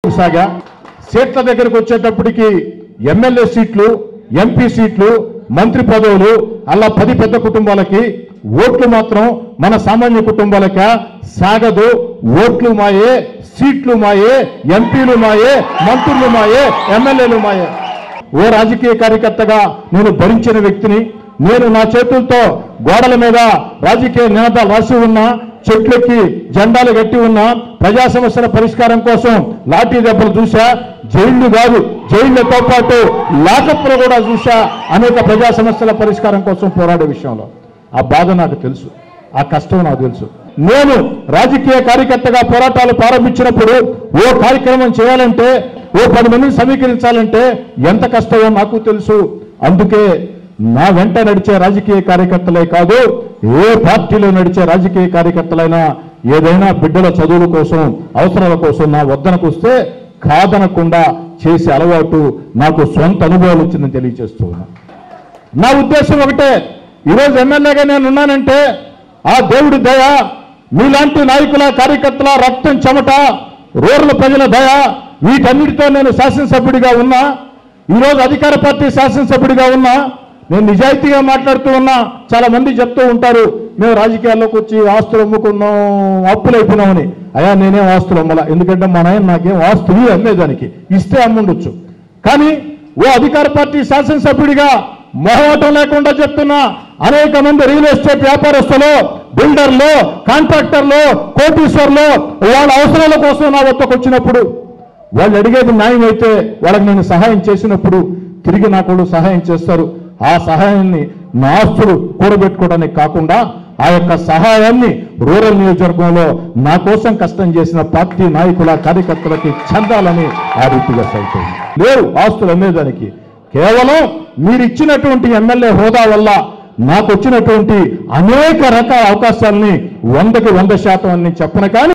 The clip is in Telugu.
సాగా సీట్ల దగ్గరకు వచ్చేటప్పటికి ఎమ్మెల్యే సీట్లు ఎంపీ సీట్లు మంత్రి పదవులు అలా పది పెద్ద కుటుంబాలకి ఓట్లు మాత్రం మన సామాన్య కుటుంబాలక సాగదు ఓట్లు మాయే సీట్లు మాయే ఎంపీలు మాయే మంత్రులు మాయే ఎమ్మెల్యేలు మాయే ఓ రాజకీయ కార్యకర్తగా నేను భరించిన వ్యక్తిని నేను నా చేతులతో గోడల మీద రాజకీయ నినాదాలు రాసి ఉన్నా చెట్లెక్కి జెండాలు కట్టి ఉన్నా ప్రజా సమస్యల పరిష్కారం కోసం లాఠీ దెబ్బలు చూసా జైళ్లు కాదు జైళ్లతో పాటు లాకప్లు కూడా చూసా అనేక ప్రజా సమస్యల పరిష్కారం కోసం పోరాడే విషయంలో ఆ బాధ నాకు తెలుసు ఆ కష్టం నాకు తెలుసు నేను రాజకీయ కార్యకర్తగా పోరాటాలు ప్రారంభించినప్పుడు ఓ కార్యక్రమం చేయాలంటే ఓ పది మందిని సమీకరించాలంటే ఎంత కష్టమో నాకు తెలుసు అందుకే నా వెంట నడిచే రాజకీయ కార్యకర్తలే కాదు ఏ పార్టీలో నడిచే రాజకీయ కార్యకర్తలైనా ఏదైనా బిడ్డల చదువుల కోసం అవసరాల కోసం నా వద్దనకు వస్తే కాదనకుండా చేసే అలవాటు నాకు సొంత అనుభవాలు వచ్చిందని తెలియజేస్తూ ఉన్నా నా ఉద్దేశం ఒకటే ఈరోజు ఎమ్మెల్యేగా నేను ఉన్నానంటే ఆ దేవుడి దయ మీలాంటి నాయకుల కార్యకర్తల రక్తం చెమట రూరల్ ప్రజల దయ వీటన్నిటితో నేను శాసనసభ్యుడిగా ఉన్నా ఈరోజు అధికార పార్టీ శాసనసభ్యుడిగా ఉన్నా నేను నిజాయితీగా మాట్లాడుతూ ఉన్నా చాలా మంది చెప్తూ ఉంటారు మేము రాజకీయాల్లోకి వచ్చి ఆస్తులు అమ్ముకున్నాం అప్పులు అయిపోయినామని అయ్యా నేనేం ఆస్తులు అమ్మలా ఎందుకంటే మా నాయన నాకేం ఆస్తులు అమ్మేదానికి ఇస్తే అమ్ముండొచ్చు కానీ ఓ అధికార పార్టీ శాసనసభ్యుడిగా మొహమాటం లేకుండా చెప్తున్నా అనేక మంది రియల్ ఎస్టేట్ వ్యాపారస్తులు బిల్డర్లు కాంట్రాక్టర్లు కోటీశ్వర్లు వాళ్ళ అవసరాల కోసం నా వద్దకు వచ్చినప్పుడు వాళ్ళు అడిగేది న్యాయం అయితే వాళ్ళకి నేను సహాయం చేసినప్పుడు తిరిగి నాకు వాళ్ళు సహాయం చేస్తారు ఆ సహాయాన్ని నా ఆస్తులు కూడబెట్టుకోవడానికి కాకుండా ఆ యొక్క సహాయాన్ని రూరల్ నియోజకవర్గంలో నా కోసం కష్టం చేసిన పార్టీ నాయకుల కార్యకర్తలకి చెందాలని ఆ రీతిగా సైతం లేవు ఆస్తులు అమ్మేదానికి కేవలం మీరు ఇచ్చినటువంటి ఎమ్మెల్యే హోదా వల్ల నాకు వచ్చినటువంటి అనేక రకాల అవకాశాలని వందకి వంద శాతం అని చెప్పను కానీ